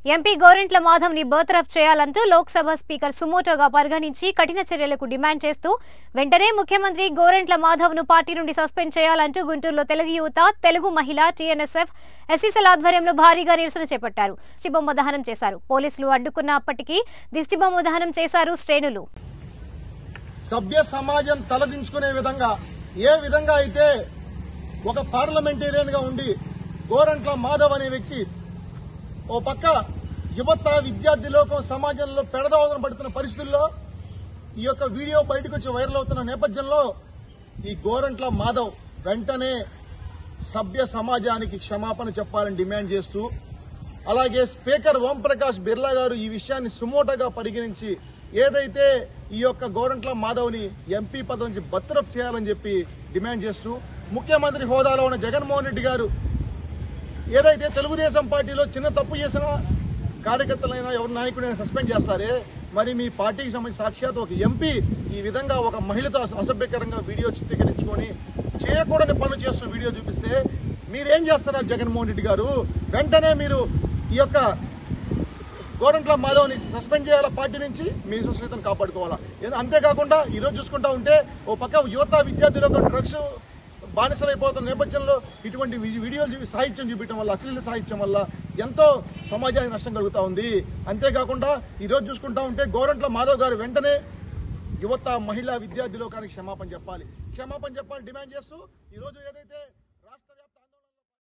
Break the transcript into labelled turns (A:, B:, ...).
A: MP Gorantla Madhav ని బర్తరఫ్ చేయాలంటూ లోక్సభ స్పీకర్ సుమోటోగా పరిగణించి కఠిన చర్యలకు డిమాండ్ చేస్తూ వెంటనే ముఖ్యమంత్రి గోరెంట్ల మాధవ్ ను పార్టీ నుండి సస్పెండ్ చేయాలంటూ గుంటూరులో తెలుగు యువత తెలుగు మహిళ టీఎన్ఎస్ఎఫ్ ఎస్సీసీల ఆధ్వర్యంలో భారీగా నిరసన చేపట్టారు దిష్టిబొమ్మ దహనం చేశారు పోలీసులు అడ్డుకున్నప్పటికీ దిష్టిబొమ్మ దహనం చేశారు శ్రేణులు
B: సభ్య సమాజం తలదించుకునే విధంగా ఏ విధంగా అయితే ఒక పార్లమెంటేరియన్ గా ఉండి గోరంట్ల మాధవ్ అనే వ్యక్తి ఓ పక్క యువత విద్యార్థి లోకం సమాజంలో పెడదోదన పడుతున్న పరిస్థితుల్లో ఈ యొక్క వీడియో బయటకు వచ్చి వైరల్ అవుతున్న నేపథ్యంలో ఈ గోరంట్ల మాధవ్ వెంటనే సభ్య సమాజానికి క్షమాపణ చెప్పాలని డిమాండ్ చేస్తూ అలాగే స్పీకర్ ఓంప్రకాష్ బిర్లా గారు ఈ విషయాన్ని సుమోటగా పరిగణించి ఏదైతే ఈ యొక్క గోరంట్ల మాధవ్ని ఎంపీ పదవి నుంచి బర్తరఫ్ చేయాలని చెప్పి డిమాండ్ చేస్తూ ముఖ్యమంత్రి హోదాలో ఉన్న జగన్మోహన్ రెడ్డి గారు ఏదైతే తెలుగుదేశం పార్టీలో చిన్న తప్పు చేసిన కార్యకర్తలైనా ఎవరి నాయకుడైనా సస్పెండ్ చేస్తారే మరి మీ పార్టీకి సంబంధించి సాక్షాత్ ఒక ఎంపీ ఈ విధంగా ఒక మహిళతో అస- అసభ్యకరంగా వీడియో చిత్రీకరించుకొని చేయకూడని పనులు చేస్తూ వీడియో చూపిస్తే మీరేం చేస్తున్నారు జగన్మోహన్ రెడ్డి గారు వెంటనే మీరు ఈ యొక్క గోరంట్ల మాధవ్ని సస్పెండ్ చేయాలా పార్టీ నుంచి మీ సుస్థితిని కాపాడుకోవాలా ఏ- అంతేకాకుండా ఈరోజు చూసుకుంటా ఉంటే ఓ పక్క యువత విద్యార్థులకు డ్రగ్స్ బానిసలైపోతున్న నేపథ్యంలో ఇటువంటి వి- వీడియోలు చూపి సాహిత్యం చూపించడం వల్ల అశ్లీల సాహిత్యం వల్ల ఎంతో సమాజానికి నష్టం కలుగుతా ఉంది అంతేకాకుండా ఈరోజు చూసుకుంటా ఉంటే గోరంట్ల మాధవ్ గారు వెంటనే యువత మహిళా విద్యార్థి లోకానికి క్షమాపణ చెప్పాలి క్షమాపణ చెప్పాలని డిమాండ్ చేస్తూ ఈరోజు ఏదైతే